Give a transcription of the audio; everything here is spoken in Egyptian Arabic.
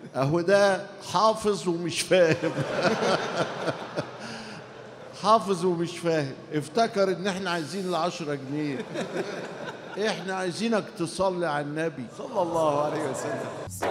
اهو ده حافظ ومش فاهم حافظ ومش فاهم افتكر ان احنا عايزين العشرة جنيه احنا عايزينك تصلي على النبي صلى الله عليه وسلم